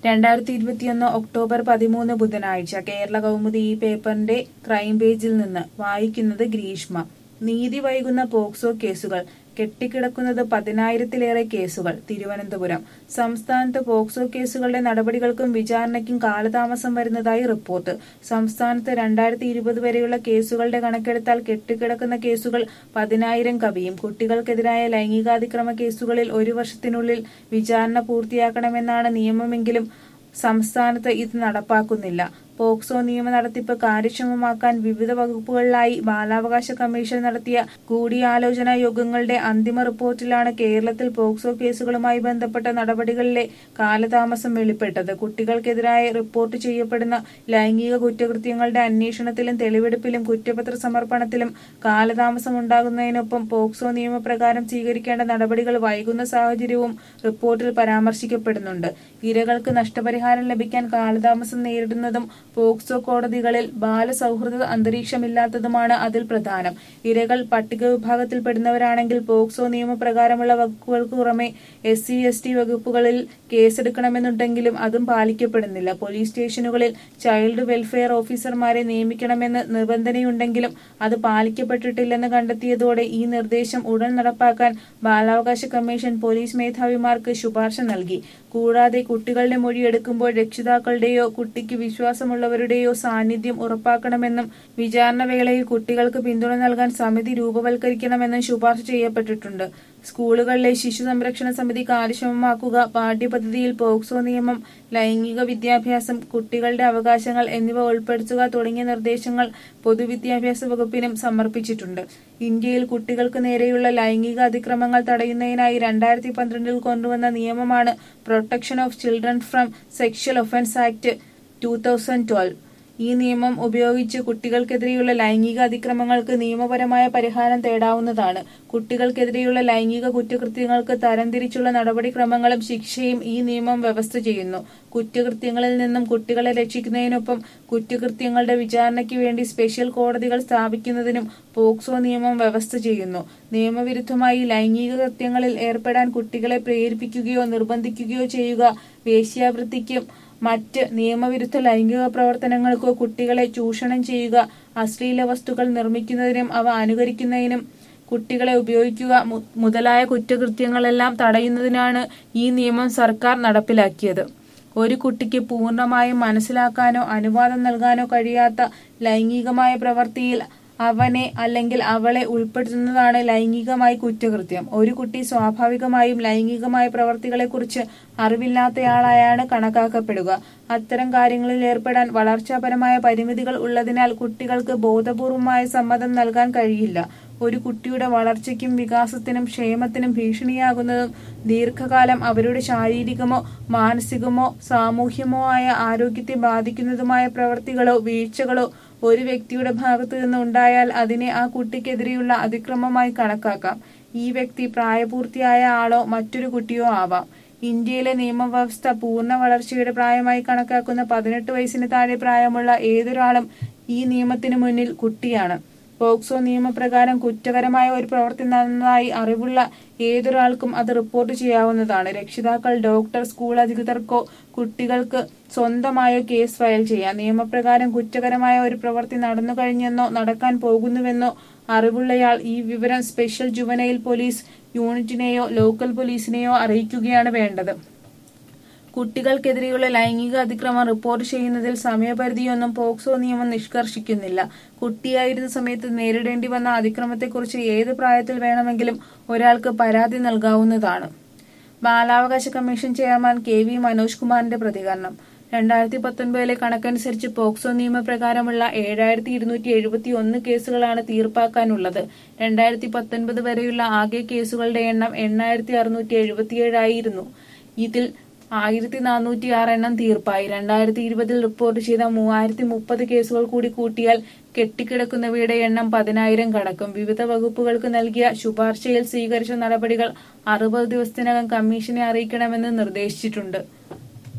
രണ്ടായിരത്തി ഇരുപത്തിയൊന്ന് ഒക്ടോബർ പതിമൂന്ന് ബുധനാഴ്ച കേരള കൗമുദി ഈ പേപ്പറിന്റെ ക്രൈം പേജിൽ നിന്ന് വായിക്കുന്നത് ഗ്രീഷ്മ നീതി വൈകുന്ന പോക്സോ കേസുകൾ കെട്ടിക്കിടക്കുന്നത് പതിനായിരത്തിലേറെ കേസുകൾ തിരുവനന്തപുരം സംസ്ഥാനത്ത് പോക്സോ കേസുകളുടെ നടപടികൾക്കും വിചാരണയ്ക്കും കാലതാമസം വരുന്നതായി റിപ്പോർട്ട് സംസ്ഥാനത്ത് രണ്ടായിരത്തി ഇരുപത് വരെയുള്ള കേസുകളുടെ കണക്കെടുത്താൽ കെട്ടിക്കിടക്കുന്ന കേസുകൾ പതിനായിരം കവിയും കുട്ടികൾക്കെതിരായ ലൈംഗികാതിക്രമ കേസുകളിൽ ഒരു വർഷത്തിനുള്ളിൽ വിചാരണ പൂർത്തിയാക്കണമെന്നാണ് നിയമമെങ്കിലും സംസ്ഥാനത്ത് ഇത് നടപ്പാക്കുന്നില്ല പോക്സോ നിയമ നടത്തിപ്പ് കാര്യക്ഷമമാക്കാൻ വിവിധ വകുപ്പുകളിലായി ബാലാവകാശ കമ്മീഷൻ നടത്തിയ കൂടിയാലോചനാ യോഗങ്ങളുടെ അന്തിമ റിപ്പോർട്ടിലാണ് കേരളത്തിൽ പോക്സോ കേസുകളുമായി ബന്ധപ്പെട്ട നടപടികളിലെ കാലതാമസം വെളിപ്പെട്ടത് കുട്ടികൾക്കെതിരായ റിപ്പോർട്ട് ചെയ്യപ്പെടുന്ന ലൈംഗിക കുറ്റകൃത്യങ്ങളുടെ അന്വേഷണത്തിലും തെളിവെടുപ്പിലും കുറ്റപത്ര സമർപ്പണത്തിലും കാലതാമസം ഉണ്ടാകുന്നതിനൊപ്പം പോക്സോ നിയമപ്രകാരം സ്വീകരിക്കേണ്ട നടപടികൾ വൈകുന്ന സാഹചര്യവും റിപ്പോർട്ടിൽ പരാമർശിക്കപ്പെടുന്നുണ്ട് ഇരകൾക്ക് നഷ്ടപരിഹാരം ലഭിക്കാൻ കാലതാമസം നേരിടുന്നതും പോക്സോ കോടതികളിൽ ബാലസൗഹൃദ അന്തരീക്ഷമില്ലാത്തതുമാണ് അതിൽ പ്രധാനം ഇരകൾ പട്ടിക വിഭാഗത്തിൽപ്പെടുന്നവരാണെങ്കിൽ പോക്സോ നിയമപ്രകാരമുള്ള വകുപ്പുകൾക്ക് പുറമെ എസ് സി എസ് ടി വകുപ്പുകളിൽ കേസെടുക്കണമെന്നുണ്ടെങ്കിലും അതും പാലിക്കപ്പെടുന്നില്ല പോലീസ് സ്റ്റേഷനുകളിൽ ചൈൽഡ് വെൽഫെയർ ഓഫീസർമാരെ നിയമിക്കണമെന്ന് നിബന്ധനയുണ്ടെങ്കിലും അത് പാലിക്കപ്പെട്ടിട്ടില്ലെന്ന് കണ്ടെത്തിയതോടെ ഈ നിർദ്ദേശം ഉടൻ നടപ്പാക്കാൻ ബാലാവകാശ കമ്മീഷൻ പോലീസ് മേധാവിമാർക്ക് ശുപാർശ നൽകി കൂടാതെ കുട്ടികളുടെ മൊഴി എടുക്കുമ്പോൾ രക്ഷിതാക്കളുടെയോ കുട്ടിക്ക് വിശ്വാസമുള്ളവരുടെയോ സാന്നിധ്യം ഉറപ്പാക്കണമെന്നും വിചാരണ വേളയിൽ കുട്ടികൾക്ക് പിന്തുണ നൽകാൻ സമിതി രൂപവൽക്കരിക്കണമെന്നും ശുപാർശ ചെയ്യപ്പെട്ടിട്ടുണ്ട് സ്കൂളുകളിലെ ശിശു സംരക്ഷണ സമിതി കാര്യക്ഷമമാക്കുക പാഠ്യപദ്ധതിയിൽ പോക്സോ നിയമം ലൈംഗിക വിദ്യാഭ്യാസം കുട്ടികളുടെ അവകാശങ്ങൾ എന്നിവ ഉൾപ്പെടുത്തുക തുടങ്ങിയ നിർദ്ദേശങ്ങൾ പൊതുവിദ്യാഭ്യാസ വകുപ്പിനും സമർപ്പിച്ചിട്ടുണ്ട് ഇന്ത്യയിൽ കുട്ടികൾക്ക് നേരെയുള്ള ലൈംഗിക അതിക്രമങ്ങൾ തടയുന്നതിനായി രണ്ടായിരത്തി പന്ത്രണ്ടിൽ കൊണ്ടുവന്ന നിയമമാണ് protection of children from sexual offence act two thousand twelve ഈ നിയമം ഉപയോഗിച്ച് കുട്ടികൾക്കെതിരെയുള്ള ലൈംഗിക അതിക്രമങ്ങൾക്ക് നിയമപരമായ പരിഹാരം തേടാവുന്നതാണ് കുട്ടികൾക്കെതിരെയുള്ള ലൈംഗിക കുറ്റകൃത്യങ്ങൾക്ക് തരംതിരിച്ചുള്ള നടപടിക്രമങ്ങളും ശിക്ഷയും ഈ നിയമം വ്യവസ്ഥ ചെയ്യുന്നു കുറ്റകൃത്യങ്ങളിൽ നിന്നും കുട്ടികളെ രക്ഷിക്കുന്നതിനൊപ്പം കുറ്റകൃത്യങ്ങളുടെ വിചാരണയ്ക്ക് വേണ്ടി സ്പെഷ്യൽ കോടതികൾ സ്ഥാപിക്കുന്നതിനും പോക്സോ നിയമം വ്യവസ്ഥ ചെയ്യുന്നു നിയമവിരുദ്ധമായി ലൈംഗിക കൃത്യങ്ങളിൽ ഏർപ്പെടാൻ കുട്ടികളെ പ്രേരിപ്പിക്കുകയോ നിർബന്ധിക്കുകയോ ചെയ്യുക വേശ്യാവൃത്തിക്കും മറ്റ് നിയമവിരുദ്ധ ലൈംഗിക പ്രവർത്തനങ്ങൾക്കോ കുട്ടികളെ ചൂഷണം ചെയ്യുക അശ്ലീല വസ്തുക്കൾ നിർമ്മിക്കുന്നതിനും അവ അനുകരിക്കുന്നതിനും കുട്ടികളെ ഉപയോഗിക്കുക മു- മുതലായ കുറ്റകൃത്യങ്ങളെല്ലാം തടയുന്നതിനാണ് ഈ നിയമം സർക്കാർ നടപ്പിലാക്കിയത് ഒരു കുട്ടിക്ക് പൂർണ്ണമായും മനസ്സിലാക്കാനോ അനുവാദം നൽകാനോ കഴിയാത്ത ലൈംഗികമായ പ്രവൃത്തിയിൽ അവനെ അല്ലെങ്കിൽ അവളെ ഉൾപ്പെടുത്തുന്നതാണ് ലൈംഗികമായി കുറ്റകൃത്യം ഒരു കുട്ടി സ്വാഭാവികമായും ലൈംഗികമായ പ്രവർത്തികളെക്കുറിച്ച് അറിവില്ലാത്തയാളായാണ് കണക്കാക്കപ്പെടുക അത്തരം കാര്യങ്ങളിൽ ഏർപ്പെടാൻ വളർച്ചാപരമായ പരിമിതികൾ ഉള്ളതിനാൽ കുട്ടികൾക്ക് ബോധപൂർവമായ സമ്മതം നൽകാൻ കഴിയില്ല ഒരു കുട്ടിയുടെ വളർച്ചയ്ക്കും വികാസത്തിനും ക്ഷേമത്തിനും ഭീഷണിയാകുന്നതും ദീർഘകാലം അവരുടെ ശാരീരികമോ മാനസികമോ സാമൂഹ്യമോ ആയ ആരോഗ്യത്തെ ബാധിക്കുന്നതുമായ പ്രവർത്തികളോ വീഴ്ചകളോ ഒരു വ്യക്തിയുടെ ഭാഗത്തു നിന്ന് ഉണ്ടായാൽ അതിനെ ആ കുട്ടിക്കെതിരെയുള്ള അതിക്രമമായി കണക്കാക്കാം ഈ വ്യക്തി പ്രായപൂർത്തിയായ ആളോ മറ്റൊരു കുട്ടിയോ ആവാം ഇന്ത്യയിലെ നിയമവ്യവസ്ഥ പൂർണ്ണ വളർച്ചയുടെ പ്രായമായി കണക്കാക്കുന്ന പതിനെട്ട് വയസ്സിന് താഴെ പ്രായമുള്ള ഏതൊരാളും ഈ നിയമത്തിന് മുന്നിൽ കുട്ടിയാണ് പോക്സോ നിയമപ്രകാരം കുറ്റകരമായ ഒരു പ്രവൃത്തി നടന്നതായി അറിവുള്ള ഏതൊരാൾക്കും അത് റിപ്പോർട്ട് ചെയ്യാവുന്നതാണ് രക്ഷിതാക്കൾ ഡോക്ടർ സ്കൂൾ അധികൃതർക്കോ കുട്ടികൾക്ക് സ്വന്തമായോ കേസ് ഫയൽ ചെയ്യാം നിയമപ്രകാരം കുറ്റകരമായ ഒരു പ്രവൃത്തി നടന്നു കഴിഞ്ഞെന്നോ നടക്കാൻ പോകുന്നുവെന്നോ അറിവുള്ളയാൾ ഈ വിവരം സ്പെഷ്യൽ ജുവനൈൽ പോലീസ് യൂണിറ്റിനെയോ ലോക്കൽ പോലീസിനെയോ അറിയിക്കുകയാണ് വേണ്ടത് കുട്ടികൾക്കെതിരെയുള്ള ലൈംഗിക അതിക്രമം റിപ്പോർട്ട് ചെയ്യുന്നതിൽ സമയപരിധിയൊന്നും പോക്സോ നിയമം നിഷ്കർഷിക്കുന്നില്ല കുട്ടിയായിരുന്ന സമയത്ത് നേരിടേണ്ടി വന്ന അതിക്രമത്തെക്കുറിച്ച് ഏത് പ്രായത്തിൽ വേണമെങ്കിലും ഒരാൾക്ക് പരാതി നൽകാവുന്നതാണ് ബാലാവകാശ commission chairman K V Manoj കുമാറിന്റെ പ്രതികരണം രണ്ടായിരത്തി പത്തൊൻപതിലെ കണക്കനുസരിച്ച് പോക്സോ നിയമപ്രകാരമുള്ള ഏഴായിരത്തി ഇരുന്നൂറ്റി എഴുപത്തി ഒന്ന് കേസുകളാണ് തീർപ്പാക്കാനുള്ളത് രണ്ടായിരത്തി പത്തൊൻപത് വരെയുള്ള ആകെ കേസുകളുടെ എണ്ണം എണ്ണായിരത്തി അറുന്നൂറ്റി എഴുപത്തിയേഴായിരുന്നു ഇതിൽ ആയിരത്തി നാനൂറ്റി ആറ് എണ്ണം തീർപ്പായി രണ്ടായിരത്തി ഇരുപതിൽ റിപ്പോർട്ട് ചെയ്ത മൂവായിരത്തി മുപ്പത് കേസുകൾ കൂടി കൂട്ടിയാൽ കെട്ടിക്കിടക്കുന്നവയുടെ എണ്ണം പതിനായിരം കടക്കും വിവിധ വകുപ്പുകൾക്ക് നൽകിയ ശുപാർശയിൽ സ്വീകരിച്ച നടപടികൾ അറുപത് ദിവസത്തിനകം കമ്മീഷനെ അറിയിക്കണമെന്ന് നിർദ്ദേശിച്ചിട്ടുണ്ട്